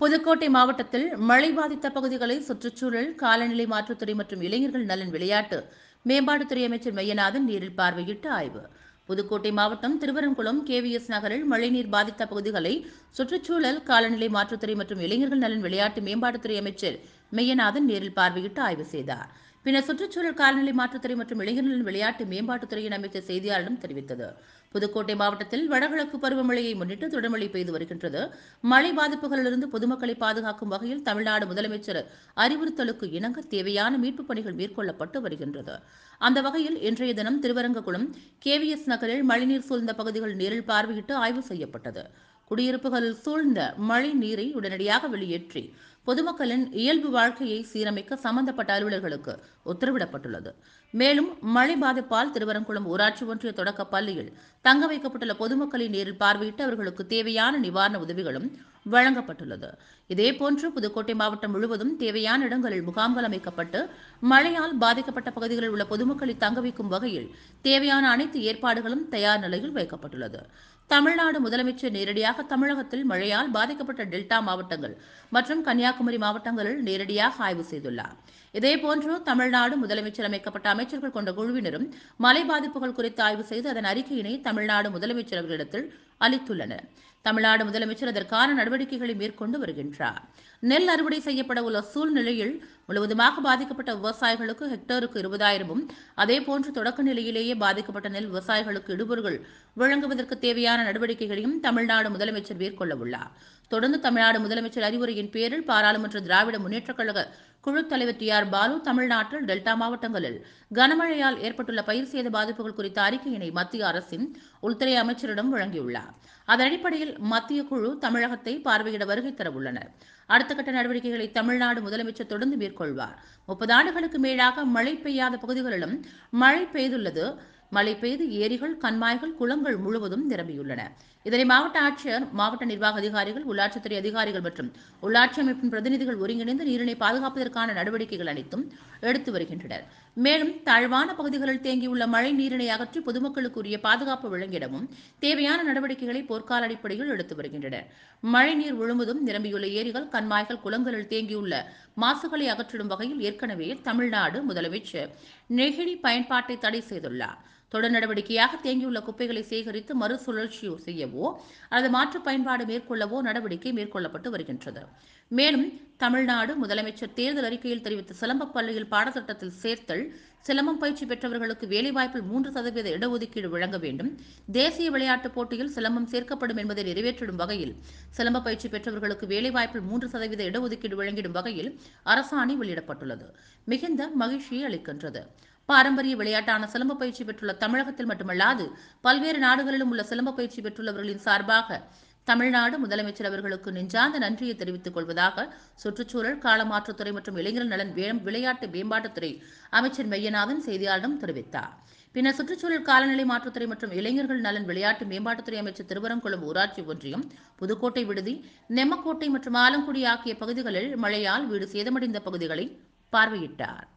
புதுக்கோட்டை மாவட்டத்தில் மழை பாதித்த பகுதிகளை சுற்றுச்சூழல் காலநிலை மாற்றுத்துறை மற்றும் இளைஞர்கள் நலன் விளையாட்டு மேம்பாட்டுத்துறை அமைச்சர் மையநாதன் நேரில் பார்வையிட்டு ஆய்வு புதுக்கோட்டை மாவட்டம் திருவரங்குளம் கேவிஎஸ் நகரில் மழைநீர் பாதித்த பகுதிகளை சுற்றுச்சூழல் காலநிலை மாற்றுத்துறை மற்றும் இளைஞர்கள் நலன் விளையாட்டு மேம்பாட்டுத்துறை அமைச்சர் மெய்யநாதன் நேரில் பார்வையிட்டு ஆய்வு செய்தார் பின்னர் சுற்றுச்சூழல் காலநிலை மாற்றுத்துறை மற்றும் இளைஞர் நலன் விளையாட்டு மேம்பாட்டுத்துறையின் அமைச்சர் செய்தியாளரிடம் தெரிவித்தது புதுக்கோட்டை மாவட்டத்தில் வடகிழக்கு பருவமழையை முன்னிட்டு தொடர்மழை பெய்து வருகின்றது மழை பாதிப்புகளிலிருந்து பொதுமக்களை பாதுகாக்கும் வகையில் தமிழ்நாடு முதலமைச்சர் அறிவுறுத்தலுக்கு இணங்க தேவையான மீட்புப் பணிகள் மேற்கொள்ளப்பட்டு வருகின்றது அந்த வகையில் இன்றைய தினம் திருவரங்ககுளம் கேவிஎஸ் நகரில் மழைநீர் சூழ்ந்த பகுதிகள் நேரில் பார்வையிட்டு ஆய்வு செய்யப்பட்டது குடியிருப்புகளில் சூழ்ந்த மழை நீரை உடனடியாக வெளியேற்றி பொதுமக்களின் இயல்பு வாழ்க்கையை சீரமைக்க சம்பந்தப்பட்ட அலுவலர்களுக்கு உத்தரவிடப்பட்டுள்ளது மேலும் மழை பாதிப்பால் திருவரங்குளம் ஊராட்சி ஒன்றிய தொடக்க பள்ளியில் தங்க வைக்கப்பட்டுள்ள பொதுமக்களை நேரில் பார்வையிட்டு அவர்களுக்கு தேவையான நிவாரண உதவிகளும் வழங்கப்பட்டுள்ளது இதேபோன்று புதுக்கோட்டை மாவட்டம் முழுவதும் தேவையான இடங்களில் முகாம்கள் அமைக்கப்பட்டு மழையால் பாதிக்கப்பட்ட பகுதிகளில் உள்ள பொதுமக்களை தங்க வைக்கும் வகையில் தேவையான அனைத்து ஏற்பாடுகளும் தயார் நிலையில் வைக்கப்பட்டுள்ளது தமிழ்நாடு முதலமைச்சர் நேரடியாக தமிழகத்தில் மழையால் பாதிக்கப்பட்ட டெல்டா மாவட்டங்கள் மற்றும் கன்னியாகுமரி மாவட்டங்களில் நேரடியாக ஆய்வு செய்துள்ளார் இதேபோன்று தமிழ்நாடு முதலமைச்சர் அமைக்கப்பட்ட அமைச்சர்கள் கொண்ட குழுவினரும் மழை பாதிப்புகள் குறித்து ஆய்வு செய்து அதன் அறிக்கையினை தமிழ்நாடு முதலமைச்சர் அவர்களிடத்தில் அளித்துள்ளனர் தமிழ்நாடு முதலமைச்சர் அதற்கான நடவடிக்கைகளை மேற்கொண்டு வருகின்றார் நெல் அறுவடை செய்யப்பட உள்ள சூழ்நிலையில் முழுவதுமாக பாதிக்கப்பட்ட விவசாயிகளுக்கு ஹெக்டேருக்கு இருபதாயிரமும் அதேபோன்று தொடக்க நிலையிலேயே பாதிக்கப்பட்ட நெல் விவசாயிகளுக்கு இடுபொருள் வழங்குவதற்கு தேவையான நடவடிக்கைகளையும் தமிழ்நாடு முதலமைச்சர் மேற்கொள்ள உள்ளார் தொடர்ந்து தமிழ்நாடு முதலமைச்சர் அறிவுரையின் பேரில் பாராளுமன்ற திராவிட முன்னேற்றக் கழக குழு தலைவர் டி ஆர் பாலு தமிழ்நாட்டில் டெல்டா மாவட்டங்களில் கனமழையால் ஏற்பட்டுள்ள பயிர் சேத பாதிப்புகள் குறித்த அறிக்கையினை மத்திய அரசின் உள்துறை அமைச்சரிடம் வழங்கியுள்ளார் அதன் அடிப்படையில் மத்திய குழு தமிழகத்தை பார்வையிட வருகை தரவுள்ளனர் அடுத்த கட்ட நடவடிக்கைகளை தமிழ்நாடு முதலமைச்சர் தொடர்ந்து மேற்கொள்வார் முப்பது ஆண்டுகளுக்கு மேலாக மழை பெய்யாத பகுதிகளிலும் மழை பெய்துள்ளது மழை பெய்து ஏரிகள் கண்மாய்கள் குளங்கள் முழுவதும் நிரம்பியுள்ளன இதனை மாவட்ட ஆட்சியர் மாவட்ட நிர்வாக அதிகாரிகள் உள்ளாட்சித்துறை அதிகாரிகள் மற்றும் உள்ளாட்சி அமைப்பின் பிரதிநிதிகள் ஒருங்கிணைந்து நீரினை பாதுகாப்பதற்கான நடவடிக்கைகள் அனைத்தும் எடுத்து வருகின்றனர் மேலும் தாழ்வான பகுதிகளில் தேங்கியுள்ள மழை நீரினை அகற்றி பொதுமக்களுக்கு உரிய பாதுகாப்பு வழங்கிடவும் தேவையான நடவடிக்கைகளை போர்க்கால அடிப்படையில் எடுத்து வருகின்றனர் மழைநீர் முழுவதும் நிரம்பியுள்ள ஏரிகள் கண்மாய்கள் குளங்களில் தேங்கியுள்ள மாசுகளை அகற்றிடும் வகையில் ஏற்கனவே தமிழ்நாடு முதலமைச்சர் நெகிழி பயன்பாட்டை தடை செய்துள்ளார் தொடர் நடவடிக்கையாக தேங்கியுள்ள குப்பைகளை சேகரித்து மறுசுழற்சி செய்யவோ அல்லது மாற்று பயன்பாடு மேற்கொள்ளவோ நடவடிக்கை மேற்கொள்ளப்பட்டு வருகின்றது மேலும் தமிழ்நாடு முதலமைச்சர் தேர்தல் அறிக்கையில் தெரிவித்த சிலம்பப் பள்ளியில் பாடத்திட்டத்தில் சேர்த்தல் சிலம்பம் பயிற்சி பெற்றவர்களுக்கு வேலைவாய்ப்பில் மூன்று சதவீத இடஒதுக்கீடு வழங்க வேண்டும் தேசிய விளையாட்டுப் போட்டியில் சிலம்பம் சேர்க்கப்படும் என்பதை நிறைவேற்றிடும் வகையில் சிலம்ப பயிற்சி பெற்றவர்களுக்கு வேலைவாய்ப்பில் மூன்று சதவீத இடஒதுக்கீடு வழங்கிடும் வகையில் அரசாணை வெளியிடப்பட்டுள்ளது மிகுந்த மகிழ்ச்சியை அளிக்கின்றது பாரம்பரிய விளையாட்டான சிலம்ப பயிற்சி பெற்றுள்ள தமிழகத்தில் மட்டுமல்லாது பல்வேறு நாடுகளிலும் உள்ள சிலம்ப பயிற்சி பெற்றுள்ளவர்களின் சார்பாக தமிழ்நாடு முதலமைச்சர் அவர்களுக்கு நெஞ்சார்ந்த நன்றியை தெரிவித்துக் கொள்வதாக சுற்றுச்சூழல் காலமாற்றுத்துறை மற்றும் இளைஞர் நலன் விளையாட்டு மேம்பாட்டுத்துறை அமைச்சர் மெய்யநாதன் செய்தியாளரிடம் தெரிவித்தார் பின்னர் சுற்றுச்சூழல் காலநிலை மாற்றுத்துறை மற்றும் இளைஞர்கள் நலன் விளையாட்டு மேம்பாட்டுத்துறை அமைச்சர் திருவரங்குளம் ஊராட்சி ஒன்றியம் புதுக்கோட்டை விடுதி நெம்மக்கோட்டை மற்றும் ஆலங்குடி ஆகிய பகுதிகளில் மழையால் வீடு சேதமடைந்த பகுதிகளை பார்வையிட்டார்